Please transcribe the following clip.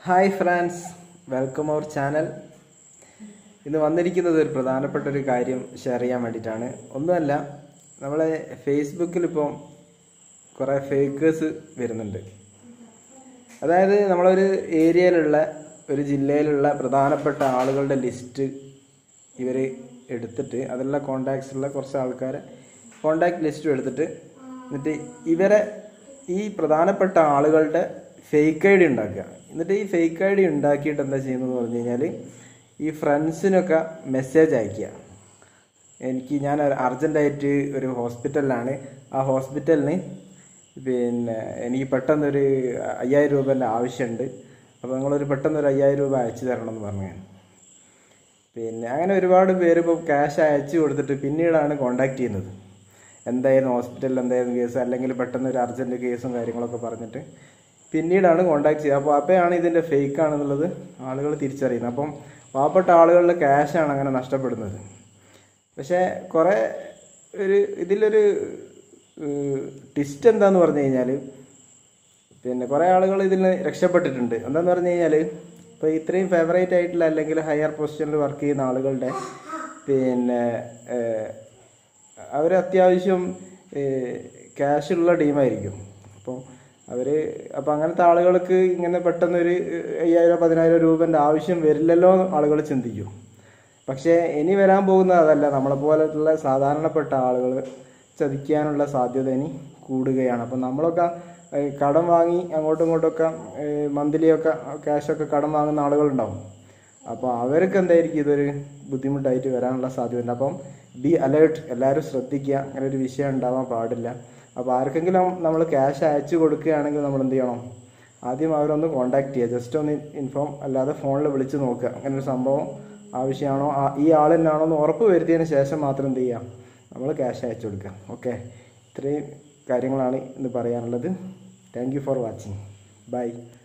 hi friends welcome our channel ഇന്ന് വന്നിരിക്കുന്നത് ഒരു പ്രധാനപ്പെട്ട ഒരു കാര്യം ഷെയർ ചെയ്യാൻ വേണ്ടിയിട്ടാണ് ഒന്നുമല്ല നമ്മളെ ഫേസ്ബുക്കിൽ ഇപ്പം കുറേ ഫേക്കേഴ്സ് വരുന്നുണ്ട് അതായത് നമ്മളൊരു ഏരിയയിലുള്ള ഒരു ജില്ലയിലുള്ള പ്രധാനപ്പെട്ട ആളുകളുടെ ലിസ്റ്റ് ഇവർ എടുത്തിട്ട് അതിലുള്ള കോണ്ടാക്ട്സ് ഉള്ള കുറച്ച് ആൾക്കാരെ കോണ്ടാക്ട് ലിസ്റ്റും എടുത്തിട്ട് എന്നിട്ട് ഇവരെ ഈ പ്രധാനപ്പെട്ട ആളുകളുടെ ഫേക്ക് ഐ ഡി ഉണ്ടാക്കുക എന്നിട്ട് ഈ ഫേക്ക് ഐ ഡി ഉണ്ടാക്കിയിട്ട് എന്താ ചെയ്യുന്നതെന്ന് പറഞ്ഞു കഴിഞ്ഞാൽ ഈ ഫ്രണ്ട്സിനൊക്കെ മെസ്സേജ് അയക്കുക എനിക്ക് ഞാൻ അർജൻറ്റായിട്ട് ഒരു ഹോസ്പിറ്റലിലാണ് ആ ഹോസ്പിറ്റലിന് പിന്നെ എനിക്ക് പെട്ടെന്നൊരു അയ്യായിരം രൂപേൻ്റെ ആവശ്യമുണ്ട് അപ്പോൾ നിങ്ങളൊരു പെട്ടെന്നൊരു അയ്യായിരം രൂപ അയച്ചു തരണം എന്ന് പറഞ്ഞു പിന്നെ അങ്ങനെ ഒരുപാട് പേര് ഇപ്പോൾ ക്യാഷ് അയച്ചു കൊടുത്തിട്ട് പിന്നീടാണ് കോണ്ടാക്ട് ചെയ്യുന്നത് എന്തായിരുന്നു ഹോസ്പിറ്റലിൽ എന്തായിരുന്നു കേസ് അല്ലെങ്കിൽ പെട്ടെന്ന് ഒരു അർജൻറ്റ് കേസും കാര്യങ്ങളൊക്കെ പറഞ്ഞിട്ട് പിന്നീടാണ് കോണ്ടാക്ട് ചെയ്യുക അപ്പോൾ അപ്പോഴാണ് ഇതിൻ്റെ ഫേക്ക് ആണെന്നുള്ളത് ആളുകൾ തിരിച്ചറിയുന്നത് അപ്പം പാവപ്പെട്ട ആളുകളുടെ ക്യാഷാണ് അങ്ങനെ നഷ്ടപ്പെടുന്നത് പക്ഷേ കുറേ ഒരു ഇതിലൊരു ടിസ്റ്റ് എന്താന്ന് പറഞ്ഞു കഴിഞ്ഞാൽ പിന്നെ കുറേ ആളുകൾ ഇതിൽ നിന്ന് രക്ഷപ്പെട്ടിട്ടുണ്ട് എന്താന്ന് പറഞ്ഞു കഴിഞ്ഞാൽ ഇപ്പോൾ ഇത്രയും ഫേവറേറ്റ് ആയിട്ടുള്ള അല്ലെങ്കിൽ ഹയർ പൊസിഷനിൽ വർക്ക് ചെയ്യുന്ന ആളുകളുടെ പിന്നെ അവർ അത്യാവശ്യം ക്യാഷ് ഉള്ള ടീമായിരിക്കും അപ്പോൾ അവർ അപ്പോൾ അങ്ങനത്തെ ആളുകൾക്ക് ഇങ്ങനെ പെട്ടെന്ന് ഒരു അയ്യായിരം പതിനായിരം രൂപൻ്റെ ആവശ്യം വരില്ലല്ലോ എന്ന് ആളുകൾ ചിന്തിക്കും പക്ഷേ ഇനി വരാൻ പോകുന്നത് അതല്ല നമ്മളെ പോലെയുള്ള സാധാരണപ്പെട്ട ആളുകൾ ചതിക്കാനുള്ള സാധ്യത ഇനി കൂടുകയാണ് അപ്പം നമ്മളൊക്കെ ഏഹ്, കടം വാങ്ങി അങ്ങോട്ടും ഇങ്ങോട്ടൊക്കെ മന്ത്ലിയൊക്കെ ക്യാഷൊക്കെ കടം വാങ്ങുന്ന ആളുകളുണ്ടാവും അപ്പോൾ അവർക്ക് എന്തായിരിക്കും ഇതൊരു ബുദ്ധിമുട്ടായിട്ട് വരാനുള്ള സാധ്യതയുണ്ട് അപ്പം ബി അലേർട്ട് എല്ലാവരും ശ്രദ്ധിക്കുക അങ്ങനെ ഒരു വിഷയം ഉണ്ടാവാൻ പാടില്ല അപ്പോൾ ആർക്കെങ്കിലും നമ്മൾ ക്യാഷ് അയച്ചു കൊടുക്കുകയാണെങ്കിൽ നമ്മൾ എന്ത് ചെയ്യണം ആദ്യം അവരൊന്ന് കോൺടാക്ട് ചെയ്യുക ജസ്റ്റ് ഒന്ന് ഇൻഫോം അല്ലാതെ ഫോണിൽ വിളിച്ച് നോക്കുക അങ്ങനെ ഒരു സംഭവം ആവശ്യമാണോ ആ- ഈ ആൾ തന്നെയാണോ എന്ന് ഉറപ്പ് വരുത്തിയതിന് ശേഷം മാത്രം എന്ത് ചെയ്യാം നമ്മൾ ക്യാഷ് അയച്ചു കൊടുക്കുക ഓക്കെ ഇത്രയും കാര്യങ്ങളാണ് ഇന്ന് പറയാനുള്ളത് thank you for watching by